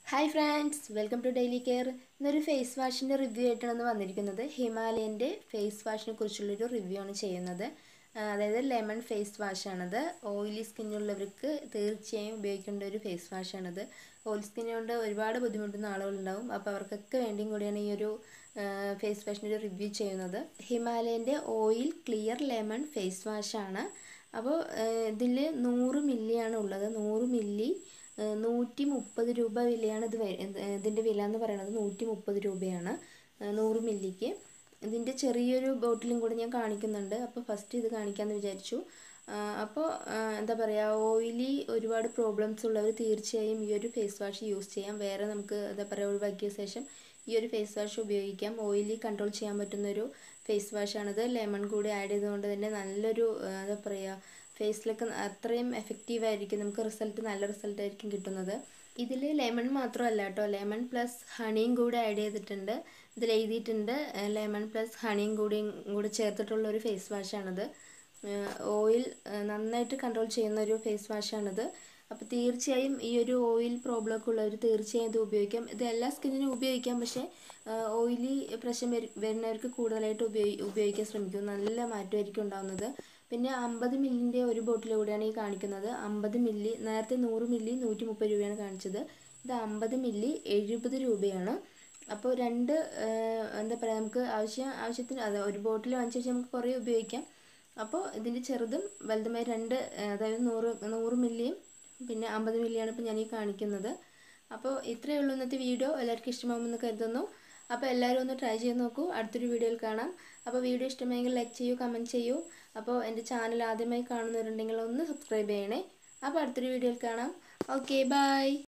hi friends welcome to daily care ഇന്നൊരു face വാഷിൻ്റെ review ആയിട്ടാണ് വന്നിരിക്കുന്നത് ഹിമാലയൻ്റെ ഫേസ് വാഷിനെ കുറിച്ചുള്ളൊരു റിവ്യൂ ആണ് ചെയ്യുന്നത് ആ, അതായത് ലെമൺ ഫേസ് വാഷാണത് ഓയിലി സ്കിന്നുള്ളവർക്ക് തീർച്ചയായും ഉപയോഗിക്കേണ്ട ഒരു ഫേസ് വാഷാണത് ഓയിൽ സ്കിൻ കൊണ്ട് ഒരുപാട് ബുദ്ധിമുട്ടുന്ന ആളുകളുണ്ടാവും അപ്പോൾ അവർക്കൊക്കെ വേണ്ടിയും കൂടിയാണ് ഈ ഒരു ഫേസ് വാഷിൻ്റെ ഒരു റിവ്യൂ ചെയ്യുന്നത് ഹിമാലയൻ്റെ ഓയിൽ ക്ലിയർ ലെമൺ ഫേസ് വാഷാണ് അപ്പോൾ ഇതിൽ നൂറ് മില്ലിയാണ് ഉള്ളത് നൂറ് മില്ലി നൂറ്റി മുപ്പത് രൂപ വിലയാണ് ഇത് വ- ഇത് ഇതിൻ്റെ വില എന്ന് പറയുന്നത് നൂറ്റി മുപ്പത് രൂപയാണ് ഏഹ് നൂറ് മില്ലിക്ക് ഇതിൻ്റെ ചെറിയൊരു ബോട്ടിലും കൂടി ഞാൻ കാണിക്കുന്നുണ്ട് അപ്പോൾ ഫസ്റ്റ് ഇത് കാണിക്കാമെന്ന് വിചാരിച്ചു ആഹ് അപ്പോൾ ആഹ് എന്താ പറയുക ഓയിലി ഒരുപാട് പ്രോബ്ലംസ് ഉള്ളവർ തീർച്ചയായും ഈ ഒരു ഫേസ് വാഷ് യൂസ് ചെയ്യാം വേറെ നമുക്ക് എന്താ പറയുക ഒഴിവാക്കിയ ശേഷം ഈ ഒരു ഫേസ് വാഷ് ഉപയോഗിക്കാം ഓയിലി കൺട്രോൾ ചെയ്യാൻ പറ്റുന്ന ഒരു ഫേസ് വാഷാണിത് ലെമൺ കൂടി ആഡ് ചെയ്തുകൊണ്ട് തന്നെ നല്ലൊരു ആഹ് എന്താ പറയുക ഫേസിലൊക്കെ അത്രയും എഫക്റ്റീവ് ആയിരിക്കും നമുക്ക് റിസൾട്ട് നല്ല റിസൾട്ട് ആയിരിക്കും കിട്ടുന്നത് ഇതിൽ ലെമൺ മാത്രമല്ല കേട്ടോ ലെമൺ പ്ലസ് ഹണിയും കൂടി ആഡ് ചെയ്തിട്ടുണ്ട് ഇതിൽ എഴുതിയിട്ടുണ്ട് ലെമൺ പ്ലസ് ഹണിയും കൂടി കൂടി ചേർത്തിട്ടുള്ള ഒരു ഫേസ് വാഷാണിത് ഓയിൽ നന്നായിട്ട് കൺട്രോൾ ചെയ്യുന്ന ഒരു ഫേസ് വാഷാണിത് അപ്പോൾ തീർച്ചയായും ഈ ഒരു ഓയിൽ പ്രോബ്ലം ഒക്കെ ഉള്ളവർ തീർച്ചയായും ഇത് ഉപയോഗിക്കാം ഇത് എല്ലാ സ്കിന്നിനും ഉപയോഗിക്കാം പക്ഷേ ഓയിലി പ്രശ്നം വരു- വരുന്നവർക്ക് കൂടുതലായിട്ട് ഉപയോഗി ഉപയോഗിക്കാൻ ശ്രമിക്കും നല്ല മാറ്റമായിരിക്കും ഉണ്ടാകുന്നത് പിന്നെ അമ്പത് മില്ലിൻ്റെ ഒരു ബോട്ടിൽ കൂടിയാണ് ഈ കാണിക്കുന്നത് അമ്പത് മില്ലി നേരത്തെ നൂറ് മില്ലി നൂറ്റി മുപ്പത് രൂപയാണ് കാണിച്ചത് ഇത് അമ്പത് മില്ലി എഴുപത് രൂപയാണ് അപ്പോൾ രണ്ട് ഏഹ്, എന്താ പറയുക നമുക്ക് ആവശ്യം ആവശ്യത്തിന് അത് ഒരു ബോട്ടിൽ വാങ്ങിച്ചു വെച്ചാൽ നമുക്ക് കുറേ ഉപയോഗിക്കാം അപ്പോൾ ഇതിൻ്റെ ചെറുതും വലുതുമായ രണ്ട് ഏഹ്, അതായത് നൂറ് നൂറ് മില്ലിയും പിന്നെ അമ്പത് മില്ലിയാണ് ഇപ്പോൾ ഞാൻ ഈ കാണിക്കുന്നത് അപ്പോൾ ഇത്രയേ ഉള്ളൂ ഇന്നത്തെ വീഡിയോ എല്ലാവർക്കും ഇഷ്ടമാകുമെന്ന് കരുതുന്നു അപ്പോൾ എല്ലാവരും ഒന്ന് ട്രൈ ചെയ്ത് നോക്കൂ അടുത്തൊരു വീഡിയോയിൽ കാണാം അപ്പോൾ വീഡിയോ ഇഷ്ടമായെങ്കിൽ ലൈക്ക് ചെയ്യൂ കമൻറ്റ് ചെയ്യൂ അപ്പോൾ എൻ്റെ ചാനൽ ആദ്യമായി കാണുന്നവരുണ്ടെങ്കിൽ ഒന്ന് സബ്സ്ക്രൈബ് ചെയ്യണേ അപ്പോൾ അടുത്തൊരു വീഡിയോയിൽ കാണാം ഓക്കെ ബൈ